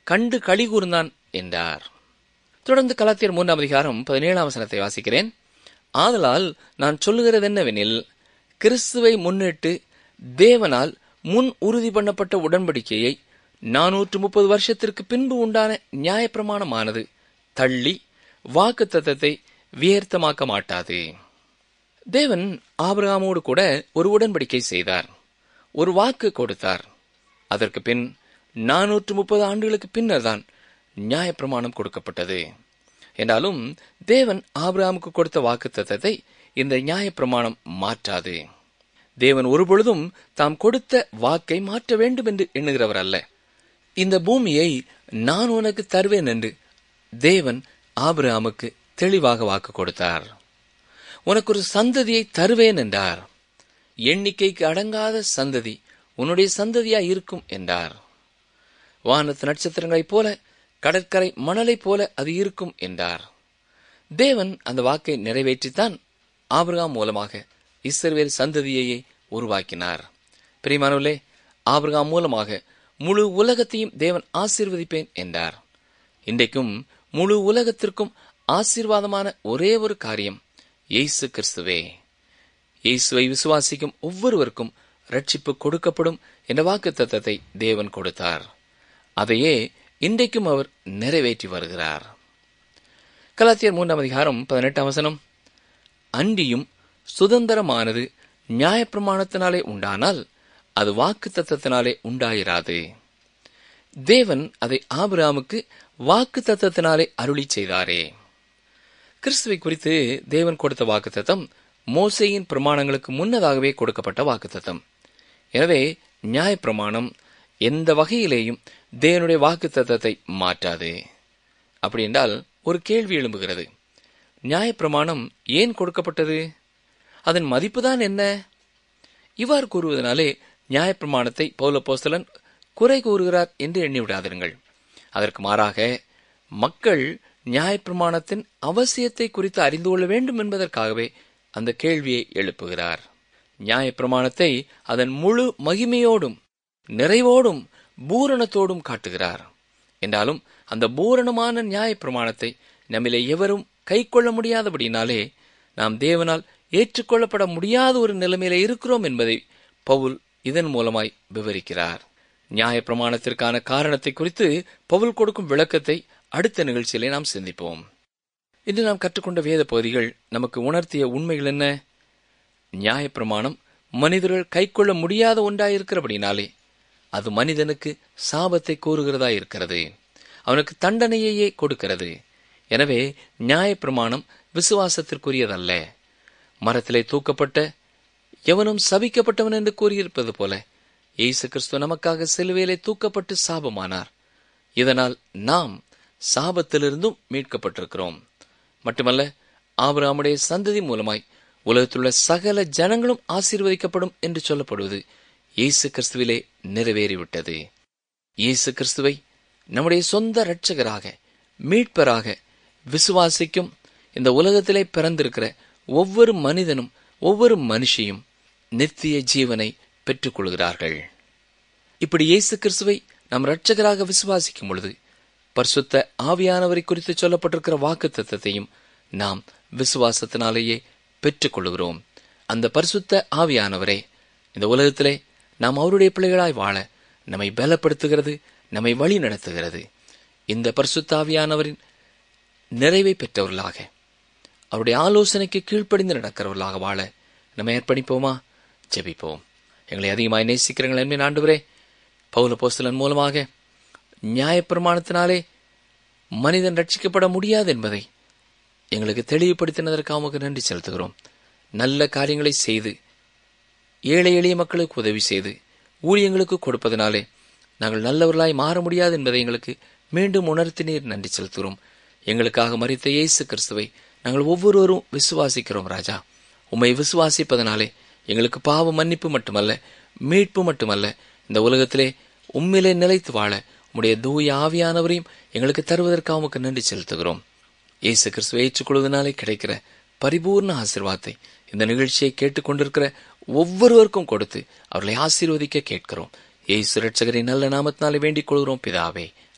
கண்டு களி கூர்ந்தான் என்றார் தொடர்ந்து கலாத்தியர் மூன்றாம் அதிகாரம் பதினேழாம் வசனத்தை வாசிக்கிறேன் ஆதலால் நான் சொல்லுகிறது என்னவெனில் கிறிஸ்துவை முன்னிட்டு தேவனால் முன் உறுதி பண்ணப்பட்ட உடன்படிக்கையை நானூற்று முப்பது வருஷத்திற்கு பின்பு உண்டான நியாயப்பிரமாணமானது தள்ளி வாக்கு தத்தத்தை வியர்த்தமாக்க மாட்டாது தேவன் ஆபிரகாமோடு கூட ஒரு உடன்படிக்கை செய்தார் ஒரு வாக்கு கொடுத்தார் அதற்கு பின் நானூற்று முப்பது ஆண்டுகளுக்கு பின்னர் தான் நியாயப்பிரமாணம் கொடுக்கப்பட்டது என்றாலும் தேவன் ஆபிரகாமுக்கு கொடுத்த வாக்கு தத்தத்தை இந்த நியாயப்பிரமாணம் மாற்றாது தேவன் ஒருபொழுதும் தாம் கொடுத்த வாக்கை மாற்ற வேண்டும் என்று எண்ணுகிறவர் அல்ல இந்த பூமியை நான் உனக்கு தருவேன் என்று தேவன் ஆபிரகாமுக்கு தெளிவாக வாக்கு கொடுத்தார் உனக்கு ஒரு சந்ததியை தருவேன் என்றார் எண்ணிக்கைக்கு அடங்காத சந்ததி உன்னுடைய சந்ததியா இருக்கும் என்றார் வானத்து நட்சத்திரங்களைப் போல கடற்கரை மணலைப் போல அது இருக்கும் என்றார் தேவன் அந்த வாக்கை நிறைவேற்றித்தான் ஆபிரகாம் மூலமாக இஸ்ரவேல் சந்ததியையே உருவாக்கினார் பிரிமானுலே ஆபிரகாம் மூலமாக முழு உலகத்தையும் தேவன் ஆசீர்வதிப்பேன் என்றார் இன்றைக்கும் முழு உலகத்திற்கும் ஆசீர்வாதமான ஒரே ஒரு காரியம் இயேசு கிறிஸ்துவே இயேசுவை விசுவாசிக்கும் ஒவ்வொருவருக்கும் ரட்சிப்பு கொடுக்கப்படும் என்ற வாக்கு தத்தத்தை தேவன் கொடுத்தார் அதையே இன்றைக்கும் அவர் நிறைவேற்றி வருகிறார் கலாத்தியர் மூன்றாம் அதிகாரம் பதினெட்டாம் வசனம் அன்றியும் சுதந்திரமானது நியாயப்பிரமாணத்தினாலே உண்டானால் அது வாக்கு தத்தத்தினாலே உண்டாயிராது தேவன் அதை ஆபிராமுக்கு வாக்கு தத்தத்தினாலே அருளி செய்தாரே கிறிஸ்துவை குறித்து தேவன் கொடுத்த வாக்கு தத்தம் மோசையின் பிரமாணங்களுக்கு முன்னதாகவே கொடுக்கப்பட்ட வாக்கு தத்தம் எனவே நியாயப்பிரமாணம் எந்த வகையிலேயும் தேவனுடைய வாக்கு தத்தத்தை மாற்றாது அப்படி என்றால் ஒரு கேள்வி எழும்புகிறது நியாயப்பிரமாணம் ஏன் கொடுக்கப்பட்டது அதன் மதிப்புதான் என்ன இவ்வாறு கூறுவதனாலே நியாயப்பிரமாணத்தை பௌலப்போஸ்தலன் குறை கூறுகிறார் என்று எண்ணிவிடாதிருங்கள் அதற்கு மாறாக மக்கள் நியாயப்பிரமாணத்தின் அவசியத்தை குறித்து அறிந்து கொள்ள வேண்டும் என்பதற்காகவே அந்த கேள்வியை எழுப்புகிறார் நியாயப்பிரமாணத்தை அதன் முழு மகிமையோடும் நிறைவோடும் பூரணத்தோடும் காட்டுகிறார் என்றாலும் அந்த பூரணமான நியாயப்பிரமாணத்தை நம்மிலே எவரும் கை கொள்ள முடியாதபடினாலே நாம் தேவனால் ஏற்றுக்கொள்ளப்பட முடியாத ஒரு நிலைமையில இருக்கிறோம் என்பதை பவுல் இதன் மூலமாய் விவரிக்கிறார் நியாயப்பிரமாணத்திற்கான காரணத்தை குறித்து பவுல் கொடுக்கும் விளக்கத்தை அடுத்த நிகழ்ச்சியிலே நாம் சிந்திப்போம் இன்று நாம் கற்றுக்கொண்ட வேத பகுதிகள் நமக்கு உணர்த்திய உண்மைகள் என்ன நியாயப்பிரமாணம் மனிதர்கள் கைக்கொள்ள முடியாத ஒன்றாயிருக்கிறபடினாலே அது மனிதனுக்கு சாபத்தை கூறுகிறதா இருக்கிறது அவனுக்கு தண்டனையையே கொடுக்கிறது எனவே நியாயப்பிரமாணம் விசுவாசத்திற்குரியதல்ல மரத்திலே தூக்கப்பட்ட எவனும் சபிக்கப்பட்டவன் என்று கூறியிருப்பது போல இயேசு கிறிஸ்து நமக்காக சிலுவையிலே தூக்கப்பட்டு சாபமானார் இதனால் நாம் சாபத்திலிருந்தும் மீட்கப்பட்டிருக்கிறோம் மட்டுமல்ல ஆபிரகாமுடைய சந்ததி மூலமாய் உலகத்திலுள்ள சகல ஜனங்களும் ஆசீர்வதிக்கப்படும் என்று சொல்லப்படுவது இயேசு கிறிஸ்துவிலே நிறைவேறிவிட்டது இயேசு கிறிஸ்துவை நம்முடைய சொந்த இரட்சகராக மீட்பராக விசுவாசிக்கும் இந்த உலகத்திலே பிறந்திருக்கிற ஒவ்வொரு மனிதனும் ஒவ்வொரு மனுஷியும் நித்திய ஜீவனை பெற்றுக் கொள்கிறார்கள் இப்படி இயேசு கிறிஸ்துவை நம் இரட்சகராக விசுவாசிக்கும் பொழுது பரிசுத்த ஆவியானவரை குறித்து சொல்லப்பட்டிருக்கிற வாக்கு தத்தத்தையும் நாம் விசுவாசத்தினாலேயே பெற்றுக் கொள்கிறோம் அந்த பரிசுத்த ஆவியானவரே இந்த உலகத்திலே நாம் அவருடைய பிள்ளைகளாய் வாழ நம்மை பலப்படுத்துகிறது நம்மை வழி நடத்துகிறது இந்த பரிசுத்த ஆவியானவரின் நிறைவை பெற்றவர்களாக அவருடைய ஆலோசனைக்கு கீழ்ப்படிந்து நடக்கிறவர்களாக வாழ நம்ம அர்ப்பணிப்போமா ஜெபிப்போம் எங்களை அதிகமாய் நேசிக்கிறீங்கள் என்பேன் ஆண்டுவரே பௌல போஸ்தலன் மூலமாக நியாயப்பிரமாணத்தினாலே மனிதன் ரட்சிக்கப்பட முடியாது என்பதை எங்களுக்கு தெளிவுபடுத்தினதற்காக உமக்கு நன்றி செலுத்துகிறோம் நல்ல காரியங்களை செய்து ஏழை எளிய மக்களுக்கு உதவி செய்து ஊழியங்களுக்கு கொடுப்பதனாலே நாங்கள் நல்லவர்களாய் மாற முடியாது என்பதை எங்களுக்கு மீண்டும் உணர்த்தினீர் நன்றி செலுத்துகிறோம் எங்களுக்காக மறித்த இயேசு கிறிஸ்துவை நாங்கள் ஒவ்வொருவரும் விசுவாசிக்கிறோம் ராஜா உம்மை விசுவாசிப்பதனாலே எங்களுக்கு பாவ மன்னிப்பு மட்டுமல்ல மீட்பு மட்டுமல்ல இந்த உலகத்திலே உம்மிலே நிலைத்து வாழ உம்முடைய தூய ஆவியானவரையும் எங்களுக்கு தருவதற்காக உமக்கு நன்றி செலுத்துகிறோம் இயேசு கிறிஸ்துவை ஏற்றுக்கொள்வதனாலே கிடைக்கிற பரிபூர்ண ஆசிர்வாதத்தை இந்த நிகழ்ச்சியை கேட்டுக்கொண்டிருக்கிற ஒவ்வொருவருக்கும் கொடுத்து அவர்களை ஆசீர்வதிக்க கேட்கிறோம் ஏசு ரட்சகரின் நல்ல நாமத்தினாலே வேண்டிக் கொள்கிறோம் பிதாவே